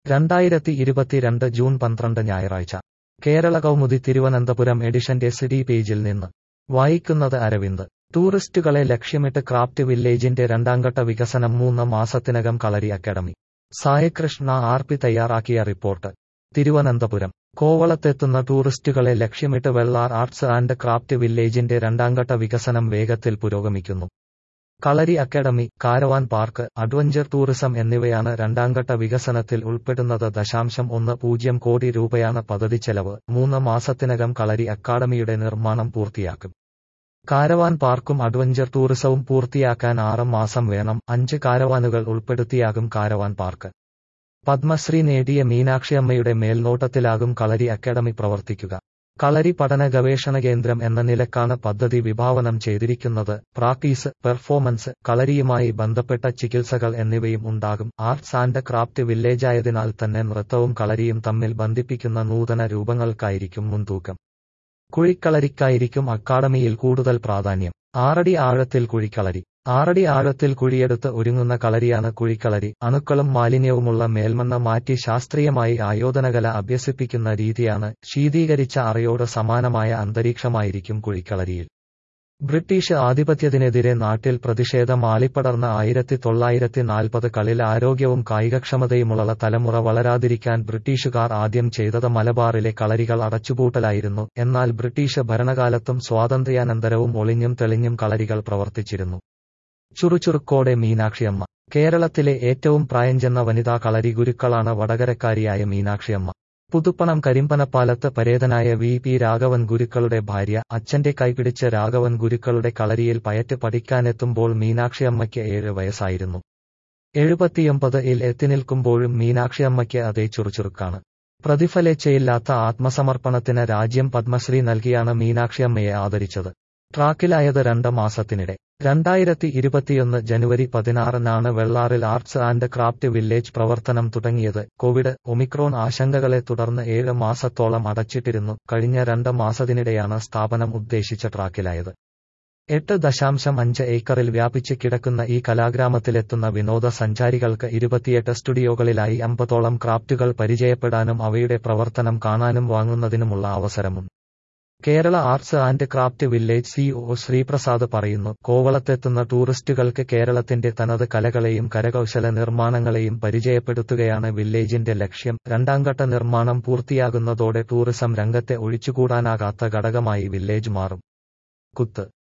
രണ്ടായിരത്തി ഇരുപത്തിരണ്ട് ജൂൺ പന്ത്രണ്ട് ഞായറാഴ്ച കേരള കൗമുദി തിരുവനന്തപുരം എഡിഷന്റെ സിഡി പേജിൽ നിന്ന് വായിക്കുന്നത് അരവിന്ദ് ടൂറിസ്റ്റുകളെ ലക്ഷ്യമിട്ട് ക്രാഫ്റ്റ് വില്ലേജിന്റെ രണ്ടാംഘട്ട വികസനം മൂന്ന് മാസത്തിനകം Kalari academy Saikrishna R P തയ്യാറാക്കിയ റിപ്പോർട്ട് തിരുവനന്തപുരം കോവളത്തെത്തുന്ന ടൂറിസ്റ്റുകളെ ലക്ഷ്യമിട്ട് വെള്ളാർ ആർട്സ് ആൻഡ് ക്രാഫ്റ്റ് വില്ലേജിന്റെ രണ്ടാംഘട്ട വികസനം വേഗത്തിൽ പുരോഗമിക്കുന്നു Kalari academy caravan park adventure tourism എന്നിവയാണ് രണ്ടാംഘട്ട വികസനത്തിൽ ഉൾപ്പെടുന്നത് ദശാംശം ഒന്ന് പൂജ്യം കോടി രൂപയാണ് പദ്ധതി ചെലവ് മൂന്ന് മാസത്തിനകം കളരി അക്കാദമിയുടെ നിർമ്മാണം പൂർത്തിയാക്കും കാരവാൻ പാർക്കും അഡ്വഞ്ചർ ടൂറിസവും പൂർത്തിയാക്കാൻ ആറ് മാസം വേണം അഞ്ച് കാരവാനുകൾ ഉൾപ്പെടുത്തിയാകും കാരവാൻ പാർക്ക് പത്മശ്രീ നേടിയ മീനാക്ഷിയമ്മയുടെ മേൽനോട്ടത്തിലാകും കളരി അക്കാദമി പ്രവർത്തിക്കുക കളരി പഠന ഗവേഷണ കേന്ദ്രം എന്ന നിലക്കാണ് പദ്ധതി വിഭാവനം ചെയ്തിരിക്കുന്നത് പ്രാക്ടീസ് പെർഫോമൻസ് കളരിയുമായി ബന്ധപ്പെട്ട ചികിത്സകൾ എന്നിവയും ഉണ്ടാകും ആർട്സ് ആൻഡ് ക്രാഫ്റ്റ് വില്ലേജായതിനാൽ തന്നെ നൃത്തവും കളരിയും തമ്മിൽ ബന്ധിപ്പിക്കുന്ന നൂതന രൂപങ്ങൾക്കായിരിക്കും മുൻതൂക്കം കുഴിക്കളരിക്കായിരിക്കും അക്കാദമിയിൽ കൂടുതൽ പ്രാധാന്യം ആറടി ആഴത്തിൽ കുഴിക്കളരി ആറടി ആഴത്തിൽ കുഴിയെടുത്ത് ഒരുങ്ങുന്ന കളരിയാണ് കുഴിക്കളരി അണുക്കളും മാലിന്യവുമുള്ള മേൽമണ്ണ മാറ്റി ശാസ്ത്രീയമായി ആയോധനകല അഭ്യസിപ്പിക്കുന്ന രീതിയാണ് ശീതീകരിച്ച അറയോട് സമാനമായ അന്തരീക്ഷമായിരിക്കും കുഴിക്കളരിയിൽ ബ്രിട്ടീഷ് ആധിപത്യത്തിനെതിരെ നാട്ടിൽ പ്രതിഷേധം ആളിപ്പടർന്ന ആയിരത്തി തൊള്ളായിരത്തി നാൽപ്പത് കളിൽ ആരോഗ്യവും കായികക്ഷമതയുമുള്ള തലമുറ വളരാതിരിക്കാൻ ബ്രിട്ടീഷുകാർ ആദ്യം ചെയ്തത് മലബാറിലെ കളരികൾ അടച്ചുപൂട്ടലായിരുന്നു എന്നാൽ ബ്രിട്ടീഷ് ഭരണകാലത്തും സ്വാതന്ത്ര്യാനന്തരവും ഒളിഞ്ഞും തെളിഞ്ഞും കളരികൾ പ്രവർത്തിച്ചിരുന്നു ചുറുചുറുക്കോടെ മീനാക്ഷിയമ്മ കേരളത്തിലെ ഏറ്റവും പ്രായം ചെന്ന വനിതാ കളരി ഗുരുക്കളാണ് വടകരക്കാരിയായ മീനാക്ഷിയമ്മ പുതുപ്പണം കരിമ്പനപ്പാലത്ത് പരേതനായ വി പി രാഘവൻ ഗുരുക്കളുടെ ഭാര്യ അച്ഛന്റെ കൈപിടിച്ച് രാഘവൻ ഗുരുക്കളുടെ കളരിയിൽ പയറ്റ് പഠിക്കാനെത്തുമ്പോൾ മീനാക്ഷിയമ്മയ്ക്ക് ഏഴ് വയസ്സായിരുന്നു എഴുപത്തിയൊമ്പത് ഇൽ എത്തിനിൽക്കുമ്പോഴും മീനാക്ഷിയമ്മയ്ക്ക് അതേ ചുറുചുറുക്കാണ് പ്രതിഫലേച്ഛയില്ലാത്ത ആത്മസമർപ്പണത്തിന് രാജ്യം പത്മശ്രീ നൽകിയാണ് മീനാക്ഷിയമ്മയെ ആദരിച്ചത് ട്രാക്കിലായത് രണ്ട് മാസത്തിനിടെ രണ്ടായിരത്തി ഇരുപത്തിയൊന്ന് ജനുവരി പതിനാറിനാണ് വെള്ളാറിൽ ആർട്സ് ആൻഡ് ക്രാഫ്റ്റ് വില്ലേജ് പ്രവർത്തനം തുടങ്ങിയത് കോവിഡ് ഒമിക്രോൺ ആശങ്കകളെ തുടർന്ന് ഏഴ് മാസത്തോളം അടച്ചിട്ടിരുന്നു കഴിഞ്ഞ രണ്ട് മാസത്തിനിടെയാണ് സ്ഥാപനം ഉദ്ദേശിച്ച ട്രാക്കിലായത് എട്ട് ദശാംശം അഞ്ച് ഏക്കറിൽ വ്യാപിച്ച് കിടക്കുന്ന ഈ കലാഗ്രാമത്തിലെത്തുന്ന വിനോദസഞ്ചാരികൾക്ക് ഇരുപത്തിയെട്ട് സ്റ്റുഡിയോകളിലായി അമ്പതോളം ക്രാഫ്റ്റുകൾ പരിചയപ്പെടാനും അവയുടെ പ്രവർത്തനം കാണാനും വാങ്ങുന്നതിനുമുള്ള അവസരമുണ്ട് Kerala arts and craft village CO Sreeprasad പറയുന്നു കോവളത്തെത്തുന്ന ടൂറിസ്റ്റുകൾക്ക് കേരളത്തിന്റെ തനത് കലകളെയും കരകൗശല നിർമ്മാണങ്ങളെയും പരിചയപ്പെടുത്തുകയാണ് വില്ലേജിന്റെ ലക്ഷ്യം രണ്ടാംഘട്ട നിർമ്മാണം പൂർത്തിയാകുന്നതോടെ ടൂറിസം രംഗത്തെ ഒഴിച്ചുകൂടാനാകാത്ത ഘടകമായി വില്ലേജ് മാറും കുത്ത്